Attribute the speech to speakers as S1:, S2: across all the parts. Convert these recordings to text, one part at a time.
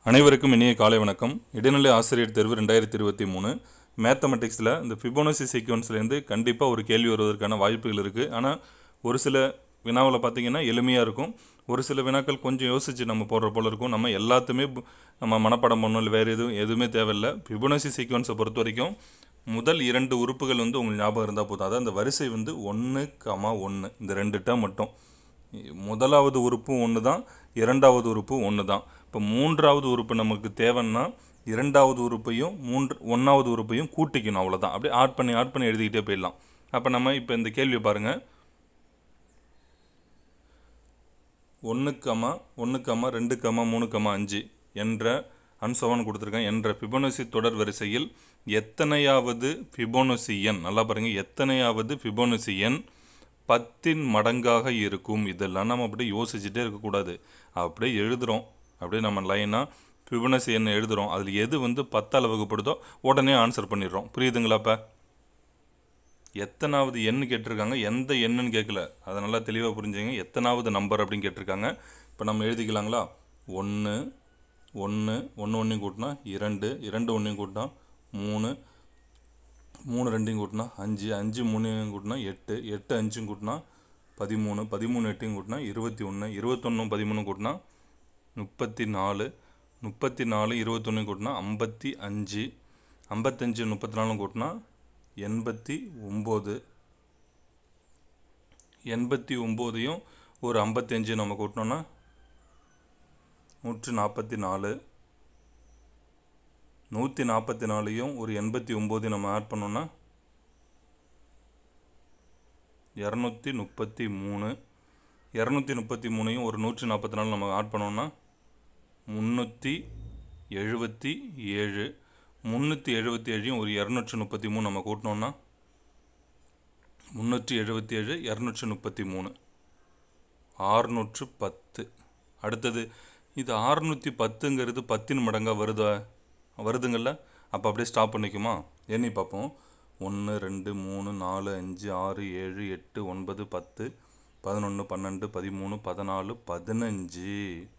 S1: அனைவருக்கும் இனிய காலை வணக்கம் இடைநிலை ஆசிரியர் தேர்வு ரெண்டாயிரத்தி இருபத்தி மூணு மேத்தமெட்டிக்ஸில் இந்த ஃபிபோனசி சீக்வன்ஸ்லேருந்து கண்டிப்பாக ஒரு கேள்வி வருவதற்கான வாய்ப்புகள் இருக்குது ஆனால் ஒரு சில வினாவில் பார்த்தீங்கன்னா எளிமையாக இருக்கும் ஒரு சில வினாக்கள் கொஞ்சம் யோசித்து நம்ம போடுற போல இருக்கும் நம்ம எல்லாத்தையுமே பு- நம்ம மனப்பாடம் பண்ணணும் இல்லை வேறு எதுவும் எதுவுமே தேவையில்லை ஃபிபோனசி சீக்வன்ஸை பொறுத்த வரைக்கும் முதல் இரண்டு உறுப்புகள் வந்து உங்களுக்கு ஞாபகம் இருந்தால் போதும் அதாவது அந்த வரிசை வந்து ஒன்று கமா ஒன்று இந்த ரெண்டு டேம் மட்டும் முதலாவது உறுப்பும் ஒன்று தான் இரண்டாவது உறுப்பும் ஒன்று தான் இப்போ மூன்றாவது உறுப்பு நமக்கு தேவைன்னா இரண்டாவது உறுப்பையும் மூன்று ஒன்றாவது உறுப்பையும் கூட்டிக்கணும் அவ்வளோதான் அப்படியே ஆட் பண்ணி ஆட் பண்ணி எழுதிக்கிட்டே போயிடலாம் அப்போ நம்ம இப்போ இந்த கேள்வியை பாருங்கள் ஒன்று கமா ஒன்று கமா ரெண்டு கமா மூணு கமா அஞ்சு என்ற அன்சவான் கொடுத்துருக்கேன் என்ற ஃபிபோனசி தொடர் வரிசையில் எத்தனையாவது ஃபிபோனசி எண் நல்லா பாருங்கள் எத்தனையாவது ஃபிபோனசி எண் பத்தின் மடங்காக இருக்கும் இதெல்லாம் நம்ம அப்படியே யோசிச்சுட்டே இருக்கக்கூடாது அப்படியே எழுதுகிறோம் அப்படியே நம்ம லைனாக ஃபிபோனசி எண் எழுதுகிறோம் அதில் எது வந்து பத்தால் வகுப்படுதோ உடனே ஆன்சர் பண்ணிடுறோம் புரியுதுங்களா இப்போ எத்தனாவது எண் கேட்டிருக்காங்க எந்த எண்ணுன்னு கேட்கல அதை நல்லா தெளிவாக புரிஞ்சுங்க எத்தனாவது நம்பர் அப்படின்னு கேட்டிருக்காங்க இப்போ நம்ம எழுதிக்கலாங்களா ஒன்று ஒன்று ஒன்று ஒன்றையும் கூட்டினா இரண்டு இரண்டு ஒன்றையும் கூட்டினா மூணு மூணு ரெண்டையும் கூட்டினா அஞ்சு அஞ்சு மூணையும் கூட்டினா எட்டு எட்டு அஞ்சும் கூட்டினா பதிமூணு பதிமூணு எட்டையும் கூட்டினா இருபத்தி ஒன்று இருபத்தொன்னும் பதிமூணும் கூட்டினா முப்பத்தி நாலு முப்பத்தி நாலு இருபத்தொன்று கூட்டினா ஐம்பத்தி அஞ்சு ஐம்பத்தஞ்சு முப்பத்தி நாலும் கூட்டினா எண்பத்தி ஒம்பது எண்பத்தி ஒம்போதையும் ஒரு ஐம்பத்தஞ்சு நம்ம கூட்டினோன்னா நூற்று நாற்பத்தி நாலு நூற்றி நாற்பத்தி நாலையும் ஒரு எண்பத்தி ஒம்போதையும் நம்ம ஆட் பண்ணோன்னா இரநூத்தி முப்பத்தி மூணு இரநூத்தி முப்பத்தி மூணையும் ஒரு நூற்றி நாற்பத்தி நாலு நம்ம ஆட் பண்ணோன்னா முந்நூற்றி எழுபத்தி ஏழு முந்நூற்றி எழுபத்தி ஏழையும் ஒரு இரநூற்றி முப்பத்தி மூணு நம்ம கூட்டினோன்னா முந்நூற்றி எழுபத்தி ஏழு இரநூற்றி முப்பத்தி மூணு ஆறுநூற்று பத்து அடுத்தது இது ஆறுநூற்றி பத்துங்கிறது பத்தின் மடங்காக வருதா வருதுங்கள்ல அப்போ அப்படியே ஸ்டாப் பண்ணிக்குமா எண்ணி பார்ப்போம் ஒன்று ரெண்டு மூணு நாலு அஞ்சு ஆறு ஏழு எட்டு ஒன்பது பத்து பதினொன்று பன்னெண்டு பதிமூணு பதினாலு பதினஞ்சு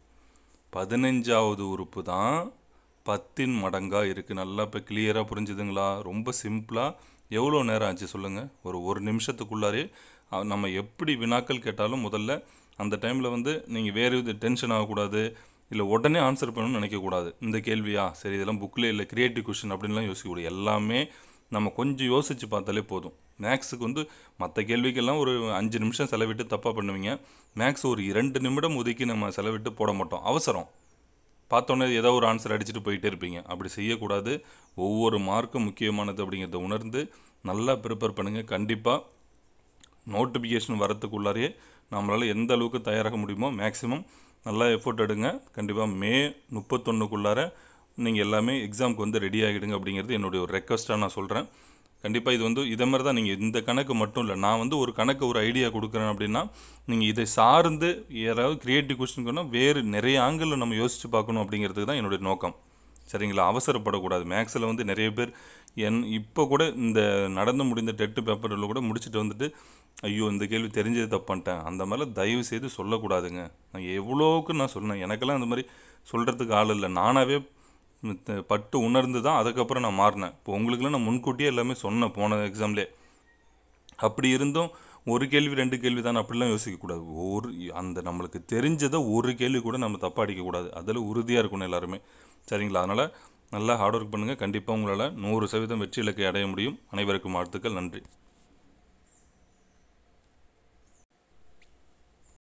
S1: பதினஞ்சாவது உறுப்பு தான் பத்தின் மடங்காக இருக்குது நல்லா இப்போ கிளியராக புரிஞ்சுதுங்களா ரொம்ப சிம்பிளாக எவ்வளோ நேரம் ஆச்சு சொல்லுங்கள் ஒரு ஒரு நிமிஷத்துக்குள்ளாரே அஹ், நம்ம எப்படி வினாக்கள் கேட்டாலும் முதல்ல அந்த டைமில் வந்து நீங்கள் வேறு இது டென்ஷன் ஆகக்கூடாது இல்லை உடனே ஆன்சர் பண்ணணும்னு நினைக்கக்கூடாது இந்த கேள்வியா சரி இதெல்லாம் புக்கில் இல்லை கிரியேட்டிவ் கொஷின் அப்படின்லாம் யோசிக்கக்கூடாது எல்லாமே நம்ம கொஞ்சம் யோசித்து பார்த்தாலே போதும் மேக்ஸுக்கு வந்து மற்ற கேள்விக்கெல்லாம் ஒரு அஞ்சு நிமிஷம் செலவிட்டு தப்பாக பண்ணுவீங்க மேக்ஸ் ஒரு இரண்டு நிமிடம் ஒதுக்கி நம்ம செலவிட்டு போட மாட்டோம் அவசரம் பார்த்தோன்னே ஏதோ ஒரு ஆன்சர் அடிச்சுட்டு போயிட்டே இருப்பீங்க அப்படி செய்யக்கூடாது ஒவ்வொரு மார்க்கும் முக்கியமானது அப்படிங்கிறத உணர்ந்து நல்லா ப்ரிப்பேர் பண்ணுங்கள் கண்டிப்பாக நோட்டிஃபிகேஷன் வரத்துக்குள்ளாரையே நம்மளால் எந்த அளவுக்கு தயாராக முடியுமோ மேக்ஸிமம் நல்லா எஃபோர்ட் எடுங்க கண்டிப்பாக மே முப்பத்தொன்றுக்குள்ளார நீங்கள் எல்லாமே எக்ஸாமுக்கு வந்து ரெடி ஆகிடுங்க அப்படிங்கிறது என்னுடைய ஒரு ரெக்வஸ்ட்டாக நான் சொல்கிறேன் கண்டிப்பாக இது வந்து இதை மாதிரி தான் நீங்கள் இந்த கணக்கு மட்டும் இல்லை நான் வந்து ஒரு கணக்கு ஒரு ஐடியா கொடுக்குறேன் அப்படின்னா நீங்கள் இதை சார்ந்து யாராவது கிரியேட்டிவ் கொஸ்டின் வேறு நிறைய ஆங்கிளில் நம்ம யோசித்து பார்க்கணும் அப்படிங்கிறதுக்கு தான் என்னுடைய நோக்கம் சரிங்களா அவசரப்படக்கூடாது மேக்ஸில் வந்து நிறைய பேர் என் இப்போ கூட இந்த நடந்து முடிந்த டெட்டு பேப்பரில் கூட முடிச்சுட்டு வந்துட்டு ஐயோ இந்த கேள்வி தெரிஞ்சது தப்பான்ட்டேன் அந்த மாதிரிலாம் தயவு செய்து சொல்லக்கூடாதுங்க நான் எவ்வளோவுக்கு நான் சொன்னேன் எனக்கெல்லாம் இந்த மாதிரி சொல்கிறதுக்கு ஆள் இல்லை நானாகவே த- பட்டு உணர்ந்து தான் அதுக்கப்புறம் நான் மாறினேன் இப்போ உங்களுக்குலாம் நான் முன்கூட்டியே எல்லாமே சொன்னேன் போன எக்ஸாம்லேயே அப்படி இருந்தும் ஒரு கேள்வி ரெண்டு கேள்வி தான் அப்படிலாம் யோசிக்கக்கூடாது ஒரு அந்த நம்மளுக்கு தெரிஞ்சதை ஒரு கேள்வி கூட நம்ம தப்பாக அடிக்கக்கூடாது அதில் உறுதியாக இருக்கணும் எல்லாருமே சரிங்களா அதனால் நல்லா ஹார்ட் ஒர்க் பண்ணுங்கள் கண்டிப்பாக உங்களால் நூறு சதவீதம் வெற்றி இலக்கை அடைய முடியும் அனைவருக்கும் வாழ்த்துக்கள் நன்றி